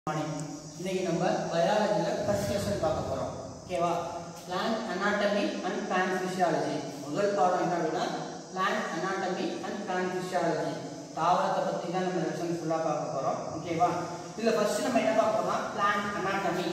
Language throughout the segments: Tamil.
மார்னிங் இன்னைக்கு நம்ம பயாலஜியில் ஃபர்ஸ்ட் லெசன் பார்க்க போகிறோம் ஓகேவா plant anatomy and plant physiology முதல் பாடம் என்ன அப்படின்னா plant anatomy and plant physiology தாவரத்தை பற்றி தான் நம்ம லெசன் ஃபுல்லாக பார்க்க போகிறோம் ஓகேவா இதில் ஃபர்ஸ்ட் நம்ம என்ன பார்க்க போறோம்னா பிளான்ட் அனாட்டமி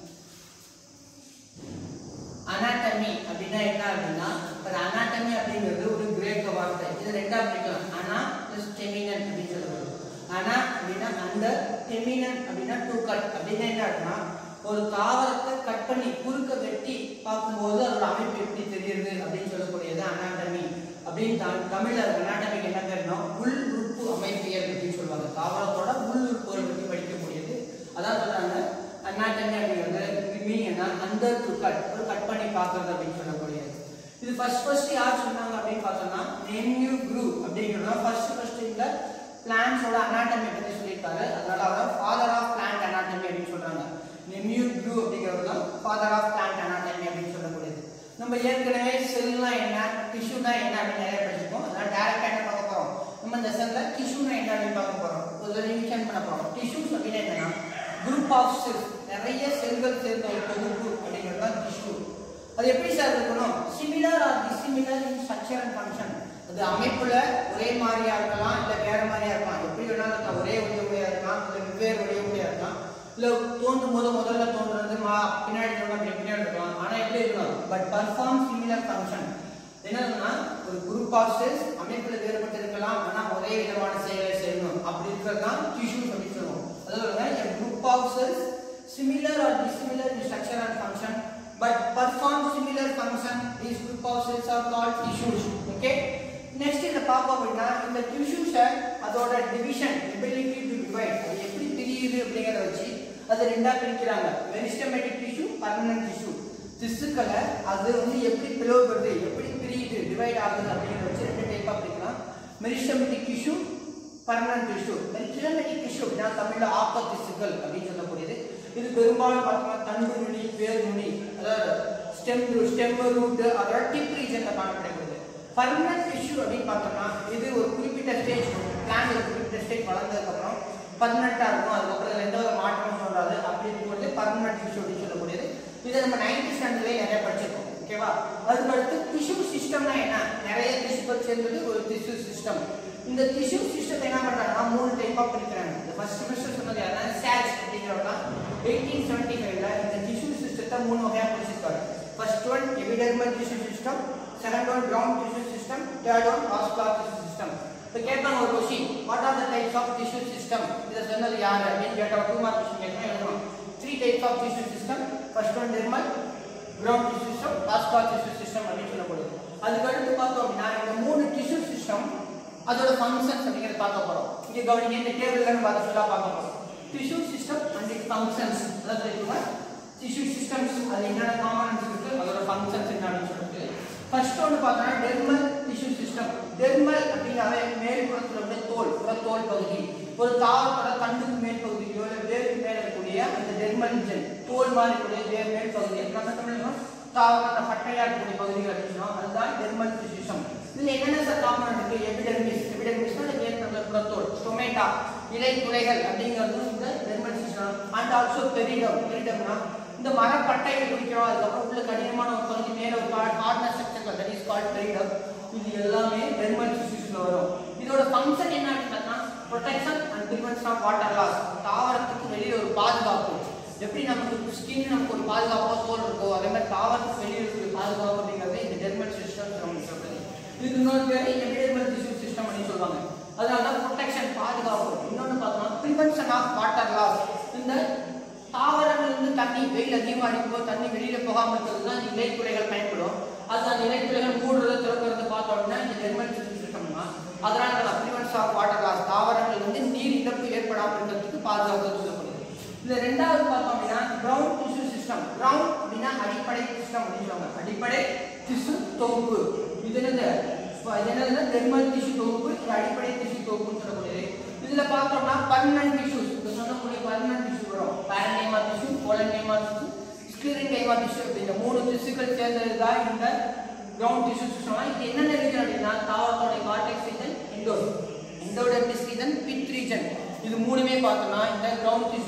அனாட்டமி அப்படின்னா என்ன அப்படின்னா ஒரு அனாட்டமி அப்படிங்கிறது ஒரு கிரேக்க வார்த்தை இது ரெண்டா பிரிக்கலாம் அனா பிளஸ் டெமினன் அப்படின்னு சொல்லுவாங்க அனா அப்படின்னா அந்த டெமினன் அப்படின்னா டூ கட் அப்படின்னா என்ன அப்படின்னா ஒரு தாவரத்தை கட் பண்ணி குறுக்க வெட்டி பார்க்கும்போது அதோட அமைப்பு எப்படி தெரியுது அப்படின்னு சொல்லக்கூடியது அனாட்டமி அப்படின்னு த- தமிழ்ல அனாட்டமிக்கு என்ன பேருனா உள் உறுப்பு அமைப்பியல் அப்படின்னு சொல்லுவாங்க தாவரத்தோட உள் உறுப்புகள் பற்றி படிக்கக்கூடியது அதான் சொல்றாங்க அனாட்டமி அப்படிங்கிறது மீனிங் என்ன அந்த டு கட் ஒரு கட் பண்ணி பார்க்கறது அப்படின்னு சொல்லக்கூடியது இது ஃபர்ஸ்ட் ஃபர்ஸ்ட் யார் சொன்னாங்க அப்படின்னு பார்த்தோம்னா நெம்யூ குரூ அப்படிங்கிறது ஃபர்ஸ்ட் ஃபர்ஸ்ட் இந்த பிளான்ஸோட அனாட்டமி பற்றி சொல்லியிருக்காரு அதனால அவர் ஃபாதர் ஆஃப் பிளான்ட் அனாட்டமி அப்படின்னு சொல்றாங்க நெம்யூ குரூ அப்படிங்கிறது தான் ஃபாதர் ஆஃப் பிளான்ட் அனாட்டமி அப்படின்னு சொல்லக்கூடியது நம்ம ஏற்கனவே செல்னா என்ன டிஷ்யூனா என்ன அப்படின்னு நிறைய படிச்சிருக்கோம் அதனால டேரக்டா என்ன பார்க்க போறோம் நம்ம இந்த செல்ல டிஷ்யூனா என்ன அப்படின்னு பார்க்க போறோம் ஒரு ரிவிஷன் பண்ண போறோம் டிஷ்யூஸ் அப்படின்னா என்னன்னா குரூப் ஆஃப் செல்ஸ் நிறைய செல்கள் சேர்ந்த ஒரு தொகுப்பு அப்படிங்கிறது தான் டிஷ்யூ அது எப்படி சார் இருக்கணும் similar or dissimilar in structure and function அது அமைப்புல ஒரே மாதிரியா இருக்கலாம் இல்ல வேற மாதிரியா இருக்கலாம் எப்படி வேணாலும் இருக்கலாம் ஒரே வடிவமையா இருக்கலாம் இல்ல வெவ்வேறு வடிவமையா இருக்கலாம் இல்ல தோன்றும் போது முதல்ல தோன்றது மா பின்னாடி தோணும் அப்படி பின்னாடி இருக்கலாம் ஆனா எப்படி இருக்கலாம் பட் பர்ஃபார்ம் சிமிலர் ஃபங்க்ஷன் என்னதுன்னா ஒரு குரூப் ஆஃப் செல்ஸ் அமைப்புல வேறுபட்டு இருக்கலாம் ஆனா ஒரே விதமான செயலை செய்யணும் அப்படி இருக்கிறது தான் டிஷ்யூ அப்படின்னு சொல்லுவோம் அதாவது group of cells similar or dissimilar in structure and function but perform similar function these group of cells are called tissues okay next இந்த பார்ப்போம் அப்படின்னா இந்த டிஷ்யூஸை அதோட டிவிஷன் எபிலிட்டி டு டிவைட் அது எப்படி பிரியுது அப்படிங்கிறத வச்சு அது ரெண்டா பிரிக்கிறாங்க மெரிஸ்டமேட்டிக் டிஷ்யூ பர்மனன்ட் டிஷ்யூ திசுக்களை அது வந்து எப்படி பிளவுபடுது எப்படி பிரியுது டிவைட் ஆகுது அப்படிங்கிறத வச்சு ரெண்டு டைப்பா பிரிக்கலாம் meristematic tissue permanent tissue meristematic tissue அப்படின்னா தமிழ்ல ஆப்ப திசுக்கள் அப்படின்னு சொல்லக்கூடியது இது பெரும்பாலும் பார்த்தீங்கன்னா தண்டு நுனி வேர் நுனி அதாவது ஸ்டெம் ஸ்டெம் ரூட் அதோட டிப் ரீஜன்ல காணப்படக்கூடியது பர்மனன்ட் டிஷ்யூ அப்படின்னு பார்த்தோம்னா இது ஒரு குறிப்பிட்ட ஸ்டேஜ் பிளான் ஒரு குறிப்பிட்ட ஸ்டேஜ் வளர்ந்ததுக்கு அப்புறம் பர்மனண்டா இருக்கும் அதுக்கப்புறம் இதுல எந்த ஒரு மாற்றமும் சொல்றாது அப்படி இருக்கும்போது பர்மனன்ட் டிஷ்யூ அப்படின்னு சொல்லக்கூடியது இதை நம்ம நைன்டி ஸ்டாண்டர்ட்லேயே நிறைய படிச்சிருக்கோம் ஓகேவா அதுக்கு அடுத்து டிஷ்யூ சிஸ்டம்னா என்ன நிறைய டிஷ்யூகள் சேர்ந்தது ஒரு டிஷ்யூ சிஸ்டம் இந்த டிஷ்யூ சிஸ்டத்தை என்ன பண்றாங்கன்னா மூணு டைப்பா பிரிக்கிறாங்க இந்த ஃபர்ஸ்ட் செமஸ்டர் சொன்னது யாருன்னா சாட்ஸ் அப்படிங்கிறவர் தான் எயிட்டீன் செவன்டி ஃபைவ்ல இந்த டிஷ்யூ சிஸ்டத்தை மூணு வகையா பிரிச்சிருக்காரு first one epidermal tissue system second one ground tissue system third one vascular tissue system இப்போ கேட்பாங்க ஒரு question what are the types of tissue system இதை சொன்னது யாரு அப்படின்னு கேட்டா டூ மார்க் கொஸ்டின் கேட்கணும் எழுதணும் three types of tissue system first one dermal ground tissue system vascular tissue system அப்படின்னு சொல்லப்படுது அதுக்கு அடுத்து பார்த்தோம் அப்படின்னா இந்த மூணு டிஷ்யூ சிஸ்டம் அதோட ஃபங்க்ஷன்ஸ் அப்படிங்கிறத பார்க்க போறோம் இங்க கவனிங்க இந்த டேபிள்ல நம்ம அதை ஃபுல்லா பார்க்க போறோம் tissue system and it functions அதாவது தெரியுமா டிஷ்யூ சிஸ்டம்ஸ் அது என்னென்ன காம்பனன்ட்ஸ் இருக்கு அதோட ஃபங்க்ஷன்ஸ் என்ன அப்படின்னு சொல்லிட்டு ஃபர்ஸ்ட் ஒன்று பார்த்தோம்னா டெர்மல் டிஷ்யூ சிஸ்டம் டெர்மல் அப்படின்னாவே மேல்புறத்தில் உள்ள தோல் உள்ள தோல் பகுதி ஒரு தாவரத்தோட தண்டுக்கு மேல் பகுதியோ இல்லை வேருக்கு மேல இருக்கக்கூடிய அந்த டெர்மல் ரீஜன் தோல் மாதிரி இருக்கக்கூடிய வேர் மேல் பகுதி நம்ம தமிழ்ல தாவரம் அந்த பட்டையா இருக்கக்கூடிய பகுதிகள் அப்படின்னு சொன்னோம் அதுதான் டெர்மல் டிஷ்யூ சிஸ்டம் இதுல என்னென்ன சார் காம்பனன்ட் இருக்கு எபிடெர்மிஸ் எபிடெர்மிஸ்னா அந்த வேர் புறத்தோல் ஸ்டொமேட்டா இலை துளைகள் அப்படிங்கிறது இந்த dermal system and also periderm பெரிடம்னா இந்த மரப்பட்டையை குறிக்கிறோம் அதுக்கப்புறம் உள்ள கடினமான ஒரு பகுதி மேல ஒரு hardness structure that is called periderm இது எல்லாமே டெர்மல் டிஷ்யூஸ்ல வரும் இதோட ஃபங்க்ஷன் என்ன அப்படின்னா protection and prevention of water loss தாவரத்துக்கு வெளியில ஒரு பாதுகாப்பு எப்படி நமக்கு ஸ்கின் நமக்கு ஒரு பாதுகாப்பா தோல் இருக்கோ அதே மாதிரி தாவரத்துக்கு வெளியில இருக்கிற பாதுகாப்பு அப்படிங்கிறது இந்த டெர்மல் சிஸ்டம் நம்ம சொல்றது இதுக்கு இன்னொரு பேர் எபிடெர்மல் டிஷ்யூ சிஸ்டம் அப்படின்னு சொல்லுவாங்க அதனால தான் ப்ரொடெக்ஷன் பாதுகாப்பு இன்னொன்னு பார்த்தோம்னா ப்ரிவென்ஷன் ஆஃப் வாட்டர் லாஸ் இந்த தாவரங்கள் வந்து தண்ணி வெயில் அதிகமாக அடிக்கும்போது தண்ணி வெளியில போகாம இருக்கிறது தான் இந்த இலைத்துறைகள் பயன்படும் அது அந்த இலைத்துறைகள் மூடுறது திறக்கிறது பார்த்தோம்னா இந்த டெர்மல் சிஸ்டம்னா அதனால தான் ப்ரிவென்ஷன் ஆஃப் வாட்டர் லாஸ் தாவரங்கள் வந்து நீர் இழப்பு ஏற்படாமல் இருக்கிறதுக்கு பாதுகாப்பு சொல்லப்படுது இந்த ரெண்டாவது பார்த்தோம் அப்படின்னா கிரவுண்ட் டிஷ்யூ சிஸ்டம் கிரவுண்ட் அப்படின்னா அடிப்படை சிஸ்டம் அப்படின்னு சொல்லுவாங்க அடிப்படை திசு தொகுப்பு இது என்னது இப்ப இது என்னதுன்னா தெர்மல் டிஷ்யூ தொகுப்பு இது அடிப்படை டிஷ்யூ தொகுப்புன்னு சொல்லக்கூடியது இதுல பார்த்தோம்னா பர்மனன்ட் டிஷ்யூஸ் இந்த சொன்னக்கூடிய பர்மனன்ட் டிஷ்யூ வரும் parenchyma tissue collenchyma tissue sclerenchyma tissue இந்த மூணு டிஷ்யூக்கள் சேர்ந்தது தான் இந்த கிரவுண்ட் டிஷ்யூ சிஸ்டம் இது என்னென்ன ரீஜன் அப்படின்னா தாவரத்தோட கார்டெக்ஸ் ரீஜன் இண்டோர் எண்டோடெர்மிஸ் ரீஜன் பித் ரீஜன் இது மூணுமே பார்த்தோம்னா இந்த கிரவுண்ட் டிஷ்யூ சிஸ்டம்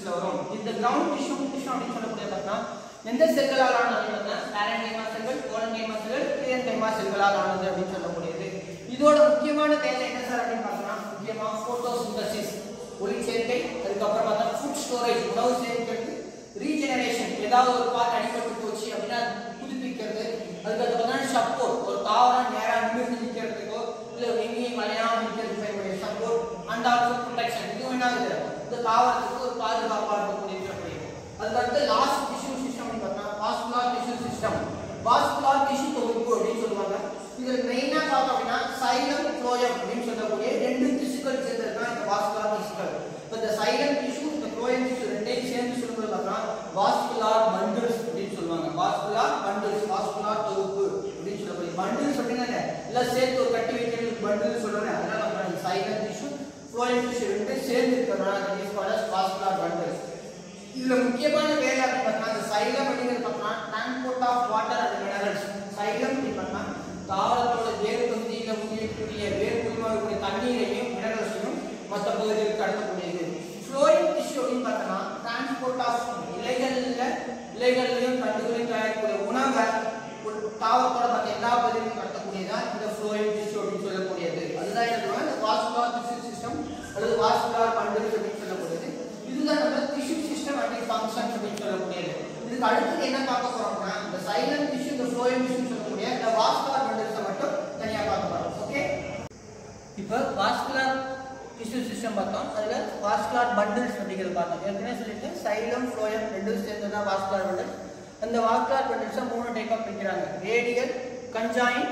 டிஷ்யூஸ்ல வரும் இந்த கிரவுண்ட் டிஷ்யூ டிஷ்யூ அப்படின்னு சொல்லக்கூடிய பார்த்தா எந்த செல்களால் ஆனது அப்படின்னா பேரன்கைமா செல்கள் கோலங்கைமா செல்கள் கிளியன்கைமா செல்களால் ஆனது அப்படின்னு சொல்லக்கூடியது இதோட முக்கியமான வேலை என்ன சார் அப்படின்னு பார்த்தோம்னா முக்கியமா போட்டோசிந்தசிஸ் ஒளி சேர்க்கை அதுக்கப்புறம் பார்த்தா ஃபுட் ஸ்டோரேஜ் உணவு சேர்க்கிறது ரீஜெனரேஷன் ஏதாவது ஒரு பார்ட் அடிபட்டு போச்சு அப்படின்னா அது புதுப்பிக்கிறது அதுக்கப்புறம் பார்த்தா சப்போர்ட் ஒரு தாவரம் நேரா நிமிர்ந்து நிற்கிறதுக்கோ இல்ல எங்கேயும் மலையாம நிற்கிறதுக்கு பயன்படுது சப்போர்ட் அண்ட் ஆல்சோ ப்ரொடெக்ஷன் இதுவும் என்ன ஆகுது இந்த தாவரத்துக்கு ஒரு பாதுகாப்பாக இருக்கக்கூடிய சொல்லப்படுது அதுக்கடுத்து லாஸ்ட் டிஷ்யூ சிஸ்டம் பார்த்தா vascular tissue system vascular tissue தொகுப்பு அப்படின்னு சொல்லுவாங்க இதுல மெயினா பார்த்தோம் அப்படின்னா சைலம் ஃப்ளோயம் அப்படின்னு சொல்லக்கூடிய ரெண்டு திசுக்கள் சேர்ந்தது தான் இந்த வாஸ்குலார் திசுக்கள் இப்போ இந்த சைலம் டிஷ்யூ இந்த ஃப்ளோயம் டிஷ்யூ ரெண்டையும் சேர்ந்து சொல்லும்போது பார்த்தா வாஸ்குலார் பண்டில்ஸ் அப்படின்னு சொல்லுவாங்க வாஸ்குலார் பண்டில்ஸ் வாஸ்குலார் தொகுப்பு அப்படின்னு சொல்லக்கூடிய பண்டில்ஸ் அப்படின்னா என்ன? எல்லாம் சேர்த்து ஒரு கட்டி வைக்கிறது பண்டில் சொல்றேன் அதனால சைலம் டிஷ்யூ ஃப்ளோயம் டிஷ்யூ ரெண்டும் சேர்ந்து இருக்கிறதுனால வாஸ்குலார் பண்டில்ஸ் இதுல முக்கியமான வேலை அப்படின்னு பார்த்தா இந்த சைலம் அப்படிங்கிறது பார்த்தா transport of water and minerals xylem அப்படின்னு பார்த்தா தாவரத்தோட வேறு பகுதியில உரியக்கூடிய வேறு மூலியமாக இருக்கக்கூடிய தண்ணீரையும் மினரல்ஸையும் மற்ற பகுதிகளுக்கு கடத்தக்கூடியது ஃப்ளோயிங் டிஷ்யூ அப்படின்னு பார்த்தோம்னா டிரான்ஸ்போர்ட் ஆஃப் இலைகள்ல இலைகள்லையும் தண்டுகளையும் தயாரிக்கக்கூடிய உணவை ஒரு தாவரத்தோட மற்ற எல்லா பகுதியிலும் கடத்தக்கூடியதான் இந்த ஃப்ளோயிங் டிஷ்யூ அப்படின்னு சொல்லக்கூடியது அதுதான் என்ன சொல்லுவாங்க இந்த வாஸ்குலார் டிஷ்யூ சிஸ்டம் அல்லது வாஸ்குலார் பண்டில்ஸ் அப்படின்னு சொல்லக்கூடியது இதுதான் நம்ம டிஷ்யூ சிஸ்டம் அண்ட் ஃபங்க்ஷன்ஸ் அப்படின்னு சொல்லக்கூடியது இதுக்கு அடுத்து என்ன பார்க்க போறோம்னா இந்த சைலண்ட் டிஷ்யூ இந்த ஃப்ளோயம் டிஷ்யூ சொல்லக்கூடிய இந்த வாஸ்குலர் பண்டில்ஸை மட்டும் தனியா பார்க்க போறோம் ஓகே இப்போ வாஸ்குலர் டிஷ்யூ சிஸ்டம் பார்த்தோம் அதுல வாஸ்குலர் பண்டில்ஸ் அப்படிங்கிறது பார்த்தோம் ஏற்கனவே சொல்லிட்டு சைலம் ஃப்ளோயம் ரெண்டும் சேர்ந்து தான் வாஸ்குலர் பண்டில் அந்த வாஸ்குலர் பண்டில்ஸை மூணு டைப்பாக பிரிக்கிறாங்க ரேடியல் கன்ஜாயின்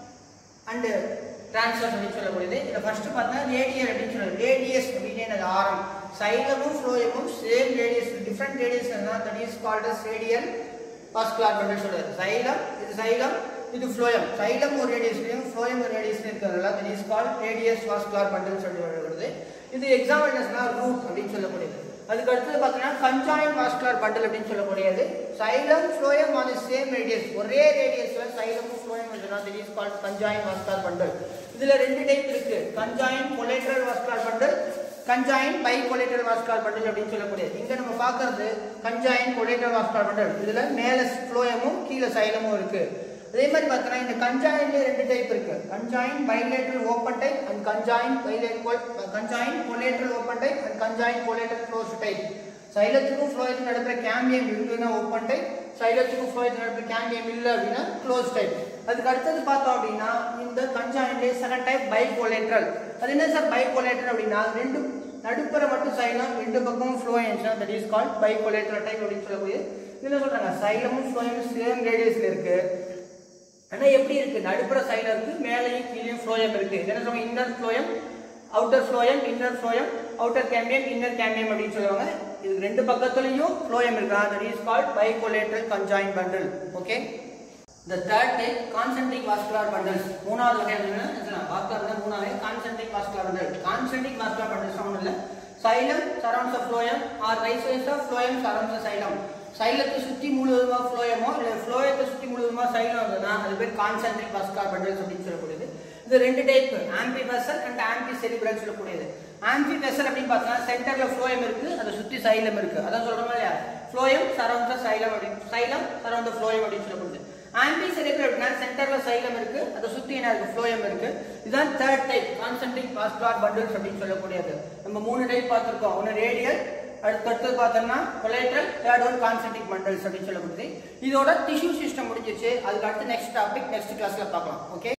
அண்ட் டிரான்ஸ்ஃபர் அப்படின்னு சொல்லக்கூடியது இதில் ஃபர்ஸ்ட் பார்த்தா ரேடியல் அப்படின்னு சொல்லுறது ரேடியஸ் அப்படின்னு அது ஆரம் சைலமும் ஃப்ளோயமும் same radius different radius that is called as radial vascular bundle சொல்றது சைலம் இது சைலம் இது ஃப்ளோயம் சைலம் ஒரு ரேடியஸ்லையும் ஃப்ளோயம் ஒரு ரேடியஸ்லையும் இருக்கிறதுல that is called radius vascular bundle சொல்லி வருது இது எக்ஸாம்பிள் என்னன்னா ரூட் அப்படின்னு சொல்லக்கூடியது அதுக்கு அடுத்தது பார்த்தீங்கன்னா கன்ஜாயின் வாஸ்குலார் பண்டில் அப்படின்னு சொல்லக்கூடியது xylem phloem on same radius ஒரே ரேடியஸ்ல சைலமும் phloem that is called conjoint vascular bundle இதுல ரெண்டு டைப் இருக்கு conjoint collateral vascular bundle conjoint bicollateral vascular bundle அப்படின்னு சொல்லக்கூடியது இங்க நம்ம பார்க்கறது கன்ஜாயின் கொலேட்ரல் வாஸ்குலார் பண்டில் இதுல மேல ஃப்ளோயமும் கீழே சைலமும் இருக்கு அதே மாதிரி பார்த்தோன்னா இந்த கன்ஜாயின்ல ரெண்டு டைப் இருக்கு conjoint bilateral open type and conjoint bilateral conjoint collateral open type and conjoint collateral close type சைலத்துக்கும் ஃப்ளோயத்துக்கும் நடக்கிற கேம்பியம் இருந்ததுன்னா ஓப்பன் டைப் சைலத்துக்கும் ஃப்ளோயத்துக்கும் நடக்கிற கேம்பியம் இல்லை அப்படின்னா க்ளோஸ் டைப் அதுக்கு அடுத்தது பார்த்தோம் அப்படின்னா இந்த கன்ஜாயின்லேயே செகண்ட் டைப் பை கொலேட்ரல் அது என்ன சார் பை கொலேட்ரல் அப்படின்னா ரெண்டு நடுப்புற மட்டும் சைலம் ரெண்டு பக்கமும் ஃப்ளோ இருந்துச்சுன்னா that is called bicollateral type அப்படின்னு சொல்லக்கூடிய இதில் சொல்றாங்க சைலமும் ஃப்ளோயும் சேம் ரேடியஸ்ல இருக்கு ஆனா எப்படி இருக்கு நடுப்புற சைடுல இருக்கு மேலையும் கீழேயும் ஃப்ளோயம் இருக்கு இது என்ன சொல்லுவாங்க inner phloem outer phloem inner phloem outer cambium inner cambium அப்படின்னு சொல்லுவாங்க இது ரெண்டு பக்கத்துலயும் ஃப்ளோயம் இருக்கு that is called bicollateral conjoint bundle okay இந்த third type concentric vascular bundles மூணாவது வகை என்னன்னா வாஸ்குலார் மூணாவது concentric vascular bundle concentric vascular bundles ஒன்றும் இல்லை xylem surrounds of phloem or vice versa of phloem surrounds xylem சைலத்தை சுற்றி முழுவதுமா ஃப்ளோயமோ இல்லை ஃப்ளோயத்தை சுற்றி முழுவதுமா சைலம் இருந்ததுன்னா அது பேர் கான்சென்ட்ரிக் வாஸ்குலார் பண்டல்ஸ் அப்படின்னு சொல்லக்கூடியது இது ரெண்டு type amphivasal and amphicribral சொல்லக்கூடியது ஆம்பி வெசல் அப்படின்னு பார்த்தீங்கன்னா சென்டர்ல ஃப்ளோயம் இருக்கு அதை சுற்றி சைலம் இருக்கு அதான் சொல்றோம் இல்லையா ஃப்ளோயம் சரௌண்ட் சைலம் அப்படின்னு சைலம் சரௌண்ட் ஃப்ளோயம் அப்படின்னு சொல்லப்படுது ஆம்பி செரிபிரல் அப்படின்னா சென்டர்ல சைலம் இருக்கு அதை சுற்றி என்ன இருக்கு ஃப்ளோயம் இருக்கு இதுதான் third type concentric vascular bundles அப்படின்னு சொல்லக்கூடியது நம்ம மூணு டைப் பார்த்திருக்கோம் ஒன்று ரேடியல் அடுத்து அடுத்தது பார்த்தோம்னா collateral third one concentric bundles அப்படின்னு சொல்லப்படுது இதோட டிஷ்யூ சிஸ்டம் முடிஞ்சிச்சு அதுக்கு அடுத்து நெக்ஸ்ட் டாபிக் நெக்ஸ்ட் கிளாஸ்ல பார்க்கலாம் ஓகே